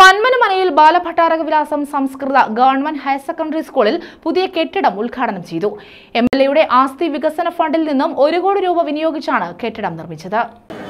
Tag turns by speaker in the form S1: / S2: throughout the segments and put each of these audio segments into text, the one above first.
S1: പന്മനമനയിൽ ബാലഭട്ടാരക വിലാസം സംസ്കൃത government higher secondary സ്കൂളിൽ പുതിയ കെട്ടിടം ഉദ്ഘാടനം ചെയ്തു എം എൽ എയുടെ ആസ്തി വികസന ഫണ്ടിൽ നിന്നും ഒരു കോടി രൂപ വിനിയോഗിച്ചാണ് കെട്ടിടം നിർമ്മിച്ചത്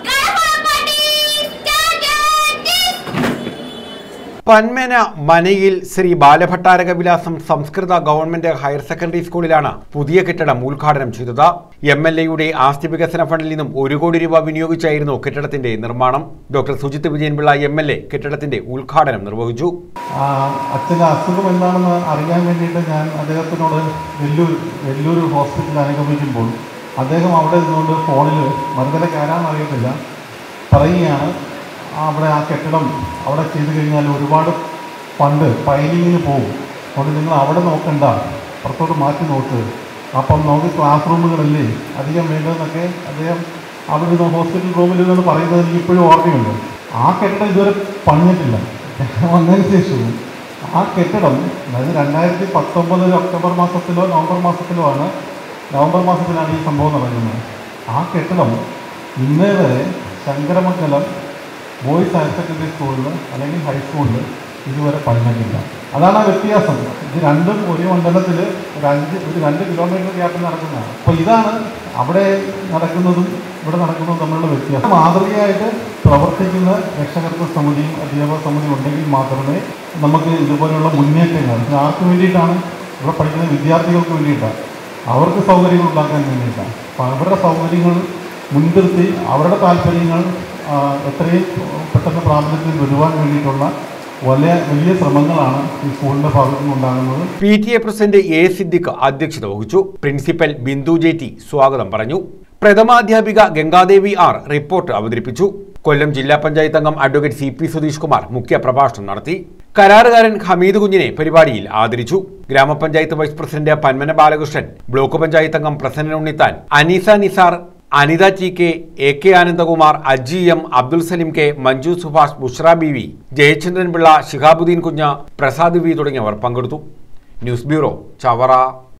S2: പന്മന മനയിൽ ശ്രീ ബാലഭട്ടാരക വിലാസം സംസ്കൃത ഗവൺമെന്റ് ഹയർ സെക്കൻഡറി സ്കൂളിലാണ് പുതിയ കെട്ടിടം ഉദ്ഘാടനം ചെയ്തത് എം എൽ എയുടെ ആസ്തി വികസന ഫണ്ടിൽ നിന്നും ഒരു കോടി രൂപ വിനിയോഗിച്ചായിരുന്നു കെട്ടിടത്തിന്റെ നിർമ്മാണം doctor Sujith Vijayan Pillai M L A കെട്ടിടത്തിന്റെ ഉദ്ഘാടനം നിർവഹിച്ചു
S3: ആ, അച്ഛൻ്റെ അസുഖം എന്താണെന്ന് അറിയാൻ വേണ്ടിയിട്ട് ഞാൻ അദ്ദേഹത്തിനോട് വെല്ലൂർ വെല്ലൂർ ഹോസ്പിറ്റലിൽ അനുഗമിക്കുമ്പോൾ അദ്ദേഹം അവിടെ നിന്നുകൊണ്ട് ഫോണിൽ മറുതലയ്ക്ക് ആരാന്ന് അറിയത്തില്ല പറയുകയാണ് ആ, അവിടെ ആ കെട്ടിടം അവിടെ ചെയ്തു കഴിഞ്ഞാൽ ഒരുപാട് ഫണ്ട് പൈലിങ്ങിന് പോകും അതുകൊണ്ട് നിങ്ങൾ അവിടെ നോക്കണ്ട പുറത്തോട്ട് മാറ്റി നോക്ക് അപ്പം നമുക്ക് ക്ലാസ് റൂമുകളല്ലേ അധികം വേണ്ടതെന്നൊക്കെ അദ്ദേഹം അവിടെ നിന്ന് ഹോസ്പിറ്റൽ റൂമിൽ നിന്ന് പറയുന്നത് എനിക്ക് ഇപ്പോഴും ഓർമ്മയുണ്ട് ആ കെട്ടിടം ഇതുവരെ പണിഞ്ഞിട്ടില്ല വന്നതിന് ശേഷവും ആ കെട്ടിടം അതായത് രണ്ടായിരത്തി പത്തൊമ്പത് ഒക്ടോബർ മാസത്തിലോ നവംബർ മാസത്തിലോ ആണ് നവംബർ മാസത്തിലാണ് ഈ സംഭവം നടക്കുന്നത് ആ കെട്ടിടം ഇന്നേ വരെ ശങ്കരമംഗലം ബോയ്സ് ഹയർ സെക്കൻഡറി സ്കൂളിൽ അല്ലെങ്കിൽ ഹൈസ്കൂളിൽ ഇതുവരെ പണിഞ്ഞിട്ടില്ല അതാണ് ആ വ്യത്യാസം ഇത് രണ്ടും ഒരു മണ്ഡലത്തിൽ ഒരു അഞ്ച് ഒരു രണ്ട് കിലോമീറ്റർ ഗ്യാപ്പിൽ നടക്കുന്നതാണ് അപ്പോൾ ഇതാണ് അവിടെ നടക്കുന്നതും ഇവിടെ നടക്കുന്നതും തമ്മിലുള്ള വ്യത്യാസം മാതൃകയായിട്ട് പ്രവർത്തിക്കുന്ന രക്ഷകർത്തൃ സമിതിയും അധ്യാപക സമിതിയും ഉണ്ടെങ്കിൽ മാത്രമേ നമുക്ക് ഇതുപോലെയുള്ള മുന്നേറ്റങ്ങൾ ഇത് ആർക്ക് വേണ്ടിയിട്ടാണ് ഇവിടെ പഠിക്കുന്ന വിദ്യാർത്ഥികൾക്ക് വേണ്ടിയിട്ടാണ് അവർക്ക് സൗകര്യങ്ങൾ ഉണ്ടാക്കാൻ വേണ്ടിയിട്ടാണ് അപ്പോൾ അവരുടെ സൗകര്യങ്ങൾ മുൻനിർത്തി അവരുടെ താല്പര്യങ്ങൾ ആ, എത്രയും പെട്ടെന്ന് പ്രാബല്യത്തിൽ വരുവാൻ വേണ്ടിയിട്ടുള്ള വലിയ വലിയ ശ്രമങ്ങളാണ് ഈ സ്കൂളിൻ്റെ ഭാഗത്തു നിന്നുണ്ടാകുന്നത്
S2: P T A president A Siddique അധ്യക്ഷത വഹിച്ചു പ്രിൻസിപ്പൽ ബിന്ദു ജെറ്റി സ്വാഗതം പറഞ്ഞു പ്രഥമാധ്യാപിക ഗംഗാദേവി ആർ റിപ്പോർട്ട് അവതരിപ്പിച്ചു കൊല്ലം ജില്ലാ പഞ്ചായത്ത് അംഗം advocate C P Sudheesh Kumar മുഖ്യ പ്രഭാഷണം നടത്തി കരാറുകാരൻ ഹമീദ് കുഞ്ഞിനെ പരിപാടിയിൽ ആദരിച്ചു ഗ്രാമപഞ്ചായത്ത് vice president Panmana Balakrishnan block panchayat അംഗം Prasanna Unnithan Aneesa Nisar Anitha T K A K Anandakumar Aji M Abdul Salim K Manju Subhash Bushra B V Jayachandran Pillai Shihabuddin Kunju Prasad V തുടങ്ങിയവർ പങ്കെടുത്തു ന്യൂസ് ബ്യൂറോ ചവറ